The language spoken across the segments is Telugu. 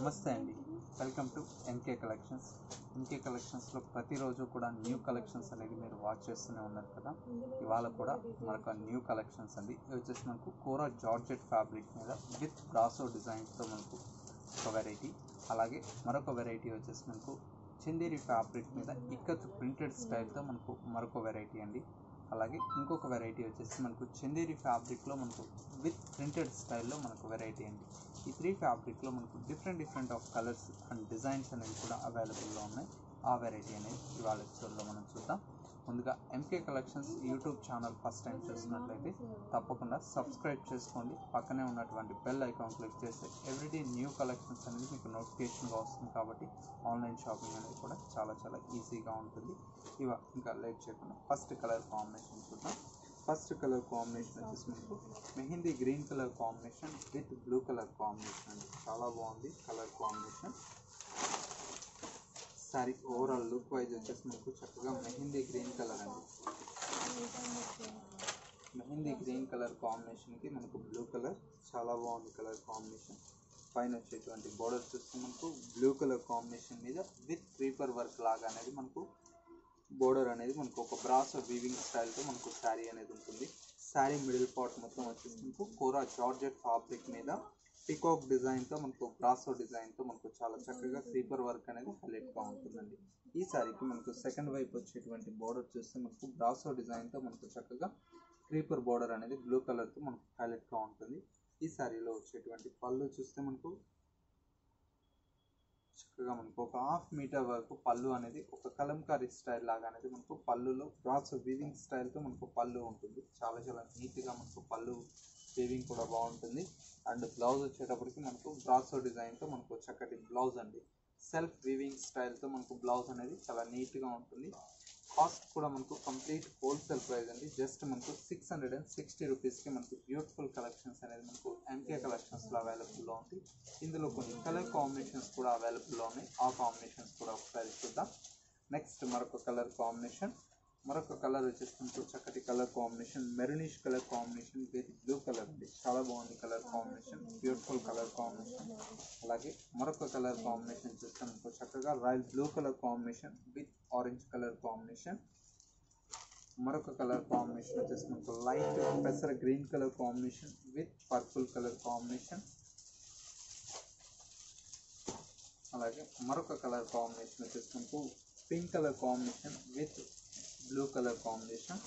నమస్తే అండి welcome to MK collections MK కలెక్షన్స్లో ప్రతిరోజు కూడా న్యూ కలెక్షన్స్ అనేది మీరు వాచ్ చేస్తూనే ఉన్నారు కదా ఇవాళ కూడా మరొక న్యూ కలెక్షన్స్ అండి ఇది వచ్చేసి మనకు కోరా జార్జెట్ ఫ్యాబ్రిక్ మీద విత్ బ్రాసో డిజైన్స్తో మనకు ఒక వెరైటీ అలాగే మరొక వెరైటీ వచ్చేసి మనకు చందేరి ఫ్యాబ్రిక్ మీద ఇక్కత్ ప్రింటెడ్ స్టైల్తో మనకు మరొక వెరైటీ అండి అలాగే ఇంకొక వెరైటీ వచ్చేసి మనకు చందేరి ఫ్యాబ్రిక్లో మనకు విత్ ప్రింటెడ్ స్టైల్లో మనకు వెరైటీ అండి ఈ త్రీ ఫ్యాబ్రిక్లో మనకు different different of colours and designs అనేవి కూడా అవైలబుల్లో ఉన్నాయి ఆ వెరైటీ అనేది ఇవాళ ఎపిసోడ్లో మనం చూద్దాం ముందుగా MK collections YouTube channel first time చూసినట్లయితే తప్పకుండా సబ్స్క్రైబ్ చేసుకోండి పక్కనే ఉన్నటువంటి బెల్ ఐకాన్ క్లిక్ చేస్తే ఎవ్రీడే న్యూ కలెక్షన్స్ అనేది మీకు నోటిఫికేషన్గా వస్తుంది కాబట్టి ఆన్లైన్ షాపింగ్ అనేది కూడా చాలా చాలా ఈజీగా ఉంటుంది ఇవ ఇంకా లేట్ చేయకుండా ఫస్ట్ కలర్ కాంబినేషన్ చూద్దాం ఫస్ట్ కలర్ కాంబినేషన్ వచ్చేసి మనకు mehndi green colour combination with blue colour combination అండి చాలా బాగుంది colour combination sari overall look wise వచ్చేసి మనకు చక్కగా మెహందీ గ్రీన్ కలర్ అండి మెహందీ గ్రీన్ కలర్ కాంబినేషన్కి మనకు బ్లూ కలర్ చాలా బాగుంది కలర్ కాంబినేషన్ పైన వచ్చేటువంటి బోర్డర్ చూస్తే మనకు బ్లూ కలర్ కాంబినేషన్ మీద విత్ క్రీపర్ వర్క్ లాగా అనేది మనకు బోర్డర్ అనేది మనకు ఒక బ్రాస్ వీవింగ్ స్టైల్తో మనకు శారీ అనేది ఉంటుంది శారీ మిడిల్ పార్ట్ మొత్తం వచ్చేసి మనకు కోరా జార్జెట్ ఫ్యాబ్రిక్ మీద పికాక్ డిజైన్తో మనకు బ్రాసో డిజైన్తో మనకు చాలా చక్కగా క్రీపర్ వర్క్ అనేది హైలైట్గా ఉంటుందండి ఈ శారీకి మనకు సెకండ్ వైపు వచ్చేటువంటి బోర్డర్ చూస్తే మనకు బ్రాసో డిజైన్తో మనకు చక్కగా క్రీపర్ బోర్డర్ అనేది బ్లూ కలర్తో మనకు హైలైట్గా ఉంటుంది ఈ శారీలో వచ్చేటువంటి పళ్ళు చూస్తే మనకు చక్కగా మనకు ఒక హాఫ్ మీటర్ వరకు పళ్ళు అనేది ఒక కలంకారీ స్టైల్ లాగా అనేది మనకు పళ్ళులో బ్రాస్ వీవింగ్ స్టైల్తో మనకు పళ్ళు ఉంటుంది చాలా చాలా నీట్గా మనకు పళ్ళు వీవింగ్ కూడా బాగుంటుంది అండ్ బ్లౌజ్ వచ్చేటప్పటికి మనకు బ్రాసో డిజైన్తో మనకు చక్కటి బ్లౌజ్ అండి సెల్ఫ్ వీవింగ్ స్టైల్తో మనకు బ్లౌజ్ అనేది చాలా నీట్గా ఉంటుంది కాస్ట్ కూడా మనకు కంప్లీట్ హోల్సేల్ ప్రైస్ అండి జస్ట్ మనకు సిక్స్ హండ్రెడ్ అండ్ సిక్స్టీ రూపీస్కి మనకు బ్యూటిఫుల్ కలెక్షన్స్ అనేది మనకు ఎంకే కలెక్షన్స్లో అవైలబుల్లో ఉంది ఇందులో కొన్ని కలర్ కాంబినేషన్స్ కూడా అవైలబుల్లో ఉన్నాయి ఆ కాంబినేషన్స్ కూడా ఒకసారి చూద్దాం నెక్స్ట్ మరొక కలర్ కాంబినేషన్ మరొక కలర్ వచ్చేసి మనకు చక్కటి colour combination maroonish colour combination with blue colour అండి చాలా బాగుంది colour combination beautiful colour combination అలాగే మరొక కలర్ కాంబినేషన్ చూస్తే మనకు చక్కగా royal blue colour combination with orange colour combination మరొక కలర్ కాంబినేషన్ వచ్చేసి మనకు లైట్ పెసర green colour combination with purple colour combination అలాగే మరొక కలర్ కాంబినేషన్ వచ్చేసి మనకు pink colour combination with blue colour combination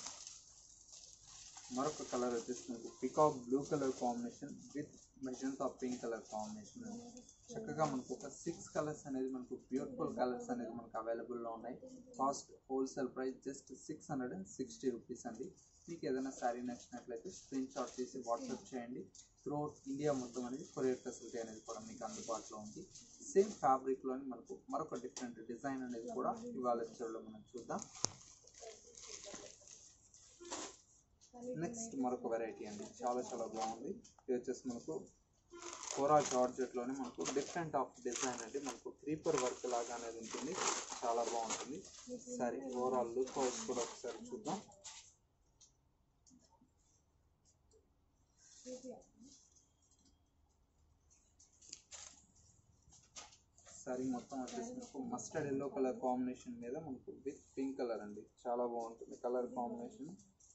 మరొక కలర్ వచ్చేసి మనకు peacock blue colour combination with magenta pink colour combination చక్కగా మనకు ఒక సిక్స్ కలర్స్ అనేది మనకు బ్యూటిఫుల్ కలర్స్ అనేది మనకు అవైలబుల్లో ఉన్నాయి cost wholesale price just six hundred and sixty rupees అండి మీకు ఏదైనా శారీ నచ్చినట్లయితే స్క్రీన్ షాట్ తీసి వాట్సాప్ చేయండి త్రూఅవుట్ ఇండియా మొత్తం అనేది కొరియర్ ఫెసిలిటీ అనేది కూడా మీకు అందుబాటులో ఉంది సేమ్ ఫ్యాబ్రిక్లోని మనకు మరొక డిఫరెంట్ డిజైన్ అనేది కూడా ఇవాళ ఎపిసోడ్లో మనం చూద్దాం నెక్స్ట్ మరొక వెరైటీ అండి చాలా చాలా బాగుంది ఇది వచ్చేసి మనకు కోరా జార్జెట్లోనే మనకు డిఫరెంట్ ఆఫ్ డిజైన్ అండి మనకు క్రీపర్ వర్క్ లాగా అనేది ఉంటుంది చాలా బాగుంటుంది సరే ఓవరాల్ లుక్ హౌస్ కూడా ఒకసారి చూద్దాం సారీ మొత్తం వచ్చేసి మనకు మస్టర్డ్ ఎల్లో కలర్ కాంబినేషన్ మీద మనకు విత్ పింక్ కలర్ అండి చాలా బాగుంటుంది కలర్ కాంబినేషన్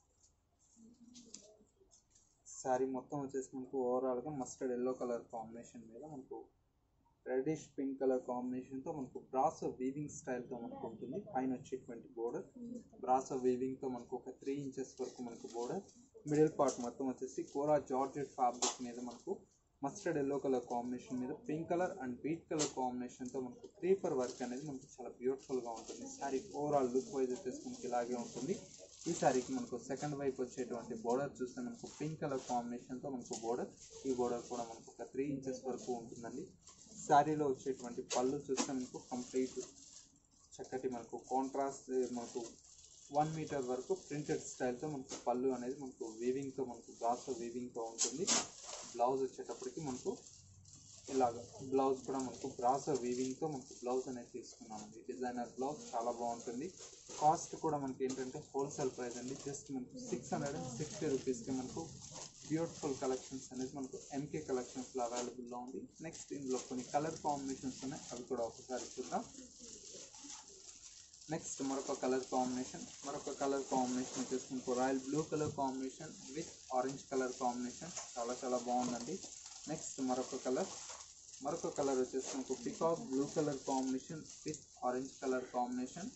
శారీ మొత్తం వచ్చేసి మనకు ఓవరాల్గా మస్టర్డ్ ఎల్లో కలర్ కాంబినేషన్ మీద మనకు రెడిష్ పింక్ కలర్ కాంబినేషన్తో మనకు బ్రాసో వీవింగ్ స్టైల్తో మనకు ఉంటుంది పైన వచ్చేటువంటి బోర్డర్ బ్రాసో వీవింగ్తో మనకు ఒక త్రీ ఇంచెస్ వరకు మనకు బోర్డర్ మిడిల్ పార్ట్ మొత్తం వచ్చేసి కోరా జార్జెట్ ఫ్యాబ్రిక్ మీద మనకు మస్టర్డ్ ఎల్లో కలర్ కాంబినేషన్ మీద pink colour and beet colour కాంబినేషన్తో మనకు క్రీపర్ వర్క్ అనేది మనకు చాలా బ్యూటిఫుల్గా ఉంటుంది శారీ ఓవరాల్ లుక్ వైజ్ వచ్చేసి మనకి ఇలాగే ఉంటుంది ఈ శారీకి మనకు సెకండ్ వైపు వచ్చేటువంటి బోర్డర్ చూస్తే మనకు పింక్ కలర్ కాంబినేషన్తో మనకు బోర్డర్ ఈ బోర్డర్ కూడా మనకు ఒక త్రీ ఇంచెస్ వరకు ఉంటుందండి శారీలో వచ్చేటువంటి పళ్ళు చూస్తే మనకు కంప్లీట్ చక్కటి మనకు కాంట్రాస్ట్ మనకు వన్ మీటర్ వరకు ప్రింటెడ్ స్టైల్తో మనకు పళ్ళు అనేది మనకు వీవింగ్తో మనకు గ్లాస్ వీవింగ్తో ఉంటుంది బ్లౌజ్ వచ్చేటప్పటికి మనకు ఇలాగ బ్లౌజ్ కూడా మనకు బ్రాసో వీవింగ్తో మనకు బ్లౌజ్ అనేది తీసుకున్నామండి డిజైనర్ బ్లౌజ్ చాలా బాగుంటుంది కాస్ట్ కూడా మనకి ఏంటంటే హోల్సేల్ ప్రైస్ అండి జస్ట్ మనకు సిక్స్ హండ్రెడ్ అండ్ సిక్స్టీ రూపీస్కి మనకు బ్యూటిఫుల్ కలెక్షన్స్ అనేది మనకు ఎంకే కలెక్షన్స్లో అవైలబుల్లో ఉంది నెక్స్ట్ ఇందులో కొన్ని కలర్ కాంబినేషన్స్ ఉన్నాయి అవి కూడా ఒకసారి చూద్దాం నెక్స్ట్ మరొక కలర్ కాంబినేషన్ మరొక కలర్ కాంబినేషన్ వచ్చేసి మనకు royal blue colour combination with orange colour combination చాలా చాలా బాగుందండి నెక్స్ట్ మరొక కలర్ మరొక కలర్ వచ్చేసి మనకు peacock blue colour combination with orange colour combination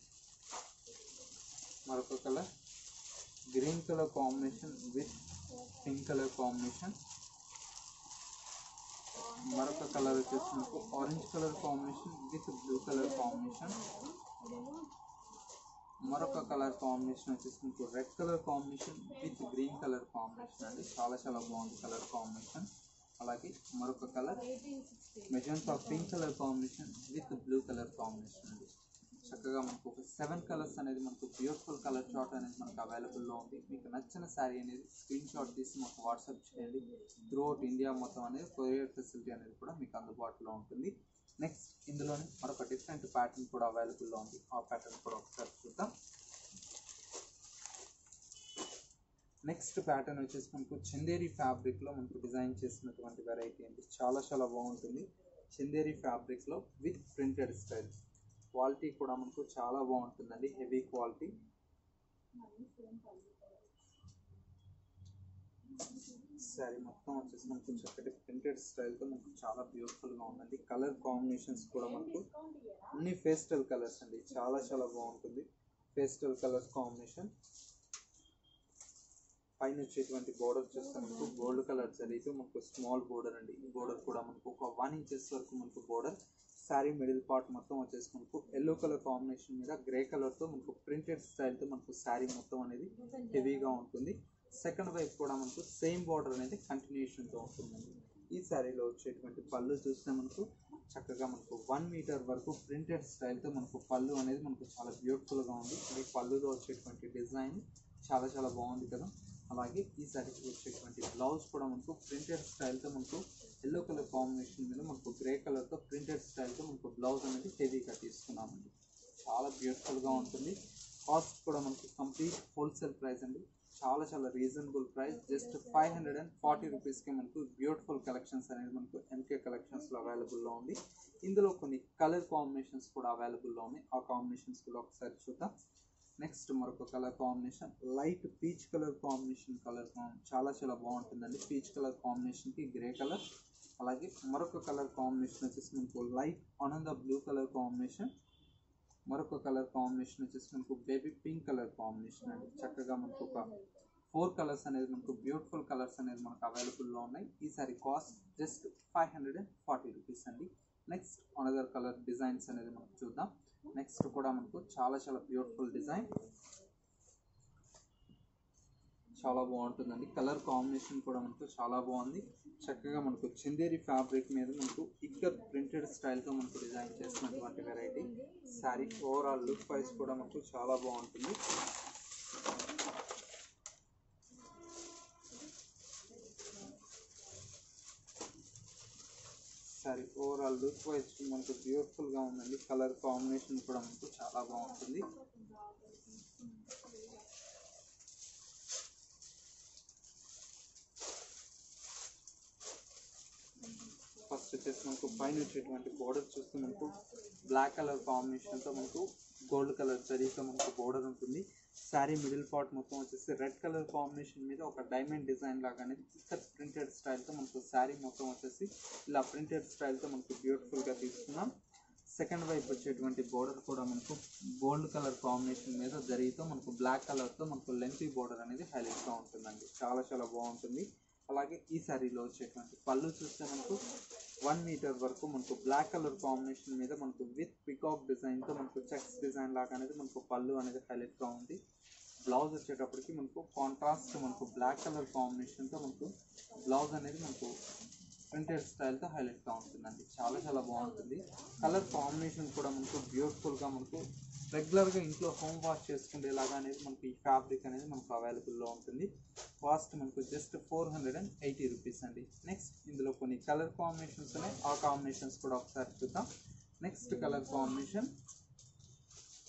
మరొక colour green colour combination with pink colour combination మరొక కలర్ వచ్చేసి మనకు orange colour combination with blue colour combination మరొక కలర్ కాంబినేషన్ వచ్చేసి మీకు red colour combination with green colour combination అండి చాలా చాలా బాగుంది కలర్ కాంబినేషన్ అలాగే మరొక colour magenta pink colour combination with blue colour combination అండి చక్కగా మనకు ఒక సెవెన్ కలర్స్ అనేది మనకు బ్యూటిఫుల్ కలర్ చార్ట్ అనేది మనకు అవైలబుల్లో ఉంది మీకు నచ్చిన శారీ అనేది స్క్రీన్ షాట్ తీసి మాకు వాట్సాప్ చేయండి త్రూ అవుట్ ఇండియా మొత్తం అనేది కొరియర్ ఫెసిలిటీ అనేది కూడా మీకు అందుబాటులో ఉంటుంది నెక్స్ట్ ఇందులోనే మరొక డిఫరెంట్ ప్యాటర్న్ కూడా అవైలబుల్లో ఉంది ఆ ప్యాటర్న్ కూడా ఒకసారి చూద్దాం నెక్స్ట్ ప్యాటర్న్ వచ్చేసి మనకు చందేరి ఫ్యాబ్రిక్లో మనకు డిజైన్ చేసినటువంటి వెరైటీ అండి చాలా చాలా బాగుంటుంది చందేరి ఫ్యాబ్రిక్లో విత్ ప్రింటెడ్ స్టైల్ క్వాలిటీ కూడా మనకు చాలా బాగుంటుందండి హెవీ క్వాలిటీ శారీ మొత్తం వచ్చేసి మనకు చక్కటి ప్రింటెడ్ స్టైల్తో మనకు చాలా బ్యూటిఫుల్గా ఉందండి కలర్ కాంబినేషన్స్ కూడా మనకు అన్ని ఫేస్టల్ కలర్స్ అండి చాలా చాలా బాగుంటుంది ఫేస్టల్ కలర్స్ కాంబినేషన్ పైన వచ్చేటువంటి బోర్డర్ చూస్తే మనకు గోల్డ్ కలర్ జరిగితే మనకు స్మాల్ బోర్డర్ అండి ఈ బోర్డర్ కూడా మనకు ఒక వన్ ఇంచెస్ వరకు మనకు బోర్డర్ శారీ మిడిల్ పార్ట్ మొత్తం వచ్చేసి మనకు ఎల్లో కలర్ కాంబినేషన్ మీద గ్రే కలర్తో మనకు ప్రింటెడ్ స్టైల్తో మనకు శారీ మొత్తం అనేది హెవీగా ఉంటుంది సెకండ్ వైపు కూడా మనకు సేమ్ బార్డర్ అనేది కంటిన్యూషన్తో ఉంటుందండి ఈ శారీలో వచ్చేటువంటి పళ్ళు చూస్తే మనకు చక్కగా మనకు వన్ మీటర్ వరకు ప్రింటెడ్ స్టైల్తో మనకు పళ్ళు అనేది మనకు చాలా బ్యూటిఫుల్గా ఉంది ఈ పళ్ళులో వచ్చేటువంటి డిజైన్ చాలా చాలా బాగుంది కదా అలాగే ఈ శారీకి వచ్చేటువంటి బ్లౌజ్ కూడా మనకు ప్రింటెడ్ స్టైల్తో మనకు ఎల్లో కలర్ కాంబినేషన్ మీద మనకు గ్రే కలర్తో ప్రింటెడ్ స్టైల్తో మనకు బ్లౌజ్ అనేది హెవీగా తీసుకున్నామండి చాలా బ్యూటిఫుల్గా ఉంటుంది కాస్ట్ కూడా మనకు కంప్లీట్ హోల్సేల్ ప్రైస్ అండి చాలా చాలా reasonable price just five hundred and forty రూపీస్కి మనకు బ్యూటిఫుల్ కలెక్షన్స్ అనేది మనకు ఎంకే కలెక్షన్స్లో అవైలబుల్లో ఉంది ఇందులో కొన్ని కలర్ కాంబినేషన్స్ కూడా అవైలబుల్లో ఉన్నాయి ఆ కాంబినేషన్స్ కూడా ఒకసారి చూద్దాం నెక్స్ట్ మరొక colour combination light peach colour combination colour చాలా చాలా బాగుంటుందండి పీచ్ కలర్ కాంబినేషన్కి గ్రే కలర్ అలాగే మరొక కలర్ కాంబినేషన్ వచ్చేసి మనకు లైట్ ఆనంద బ్లూ కలర్ కాంబినేషన్ మరొక కలర్ కాంబినేషన్ వచ్చేసి మనకు బేబీ పింక్ కలర్ కాంబినేషన్ అండి చక్కగా మనకు ఒక ఫోర్ కలర్స్ అనేది మనకు బ్యూటిఫుల్ కలర్స్ అనేది మనకు అవైలబుల్లో ఉన్నాయి ఈసారి cost just five hundred and forty rupees అండి నెక్స్ట్ అనదర్ కలర్ డిజైన్స్ అనేది మనం చూద్దాం నెక్స్ట్ కూడా మనకు చాలా చాలా బ్యూటిఫుల్ డిజైన్ చాలా బాగుంటుందండి కలర్ కాంబినేషన్ కూడా మనకు చాలా బాగుంది చక్కగా మనకు చందేరి ఫ్యాబ్రిక్ మీద మనకు ఇక్కడ ప్రింటెడ్ స్టైల్తో మనకు డిజైన్ చేసినటువంటి variety sari overall look wise కూడా మనకు చాలా బాగుంటుంది సారీ ఓవరాల్ లుక్ వైజ్ మనకు బ్యూటిఫుల్గా ఉందండి కలర్ కాంబినేషన్ కూడా మనకు చాలా బాగుంటుంది ఫస్ట్ వచ్చేసి మనకు పైన వచ్చేటువంటి బోర్డర్ చూస్తే మనకు బ్లాక్ కలర్ కాంబినేషన్తో మనకు గోల్డ్ కలర్ జరీతో మనకు బోర్డర్ ఉంటుంది శారీ మిడిల్ పార్ట్ మొత్తం వచ్చేసి రెడ్ కలర్ కాంబినేషన్ మీద ఒక డైమండ్ డిజైన్ లాగా అనేది ఇక్కడ ప్రింటెడ్ స్టైల్తో మనకు శారీ మొత్తం వచ్చేసి ఇలా ప్రింటెడ్ స్టైల్తో మనకు బ్యూటిఫుల్గా తీసుకున్నాం సెకండ్ వైపు వచ్చేటువంటి బోర్డర్ కూడా మనకు గోల్డ్ కలర్ కాంబినేషన్ మీద జరీతో మనకు బ్లాక్ కలర్తో మనకు లెంతీ బోర్డర్ అనేది హైలైట్గా ఉంటుందండి చాలా చాలా బాగుంటుంది అలాగే ఈ శారీలో వచ్చేటువంటి పళ్ళు చూస్తే మనకు వన్ మీటర్ వరకు మనకు బ్లాక్ కలర్ కాంబినేషన్ మీద మనకు విత్ పికాక్ డిజైన్తో మనకు చెక్స్ డిజైన్ లాగా అనేది మనకు పళ్ళు అనేది హైలైట్గా ఉంది బ్లౌజ్ వచ్చేటప్పటికి మనకు కాంట్రాస్ట్ మనకు బ్లాక్ కలర్ కాంబినేషన్తో మనకు బ్లౌజ్ అనేది మనకు ప్రింటెడ్ స్టైల్తో హైలైట్గా ఉంటుందండి చాలా చాలా బాగుంటుంది కలర్ కాంబినేషన్ కూడా మనకు బ్యూటిఫుల్గా మనకు రెగ్యులర్గా ఇంట్లో హోమ్ వాష్ చేసుకునేలాగా అనేది మనకు ఈ ఫ్యాబ్రిక్ అనేది మనకు అవైలబుల్లో ఉంటుంది కాస్ట్ మనకు just four hundred and eighty rupees అండి నెక్స్ట్ ఇందులో కొన్ని కలర్ కాంబినేషన్స్ ఉన్నాయి ఆ కాంబినేషన్స్ కూడా ఒకసారి చూద్దాం next colour combination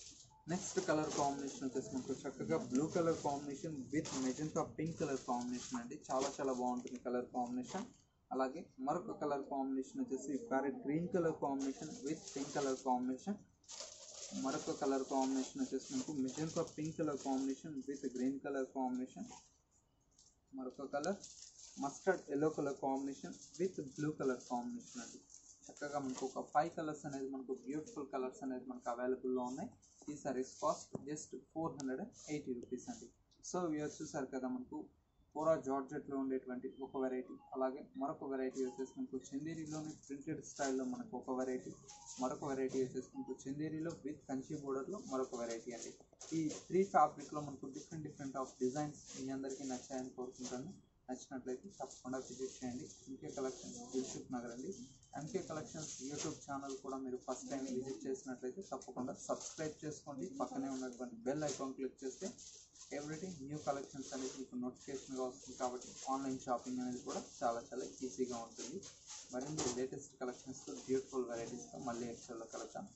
next colour combination వచ్చేసి మనకు చక్కగా blue colour combination with magenta pink colour combination అండి చాలా చాలా బాగుంటుంది కలర్ కాంబినేషన్ అలాగే మరొక కలర్ కాంబినేషన్ వచ్చేసి parrot green colour combination with pink colour combination మరొక కలర్ కాంబినేషన్ వచ్చేసి మనకు magenta pink colour combination with green colour combination మరొక colour mustard yellow colour combination with blue colour combination అండి చక్కగా మనకు ఒక ఫైవ్ కలర్స్ అనేది మనకు బ్యూటిఫుల్ కలర్స్ అనేది మనకు అవైలబుల్లో ఉన్నాయి ఈ saris cost just four hundred and eighty rupees అండి సో ఇయర్ చూసారు కదా మనకు పూరా జార్జెట్లో ఉండేటువంటి ఒక వెరైటీ అలాగే మరొక వెరైటీ వచ్చేసి మనకు చందేరిలోని ప్రింటెడ్ స్టైల్లో మనకు ఒక వెరైటీ మరొక వెరైటీ వచ్చేసి మనకు చందేరిలో విత్ కంచి బోర్డర్లో మరొక వెరైటీ అండి ఈ త్రీ ఫ్యాబ్రిక్లో మనకు డిఫరెంట్ డిఫరెంట్ ఆఫ్ డిజైన్స్ మీ అందరికీ నచ్చాయని కోరుకుంటాను నచ్చినట్లయితే తప్పకుండా విజిట్ చేయండి ఎంకే కలెక్షన్స్ దిల్సుఖ్ నగర్ అండి ఎంకే కలెక్షన్స్ యూట్యూబ్ ఛానల్ కూడా మీరు ఫస్ట్ టైం విజిట్ చేసినట్లయితే తప్పకుండా సబ్స్క్రైబ్ చేసుకోండి పక్కనే ఉన్నటువంటి బెల్ ఐకాన్ క్లిక్ చేస్తే ఎవ్రీడే న్యూ కలెక్షన్స్ అనేది మీకు నోటిఫికేషన్గా వస్తుంది కాబట్టి ఆన్లైన్ షాపింగ్ అనేది కూడా చాలా చాలా ఈజీగా ఉంటుంది మరిన్ని లేటెస్ట్ కలెక్షన్స్తో బ్యూటిఫుల్ వెరైటీస్తో మళ్ళీ ఎక్స్ట్రాలో కలుద్దాం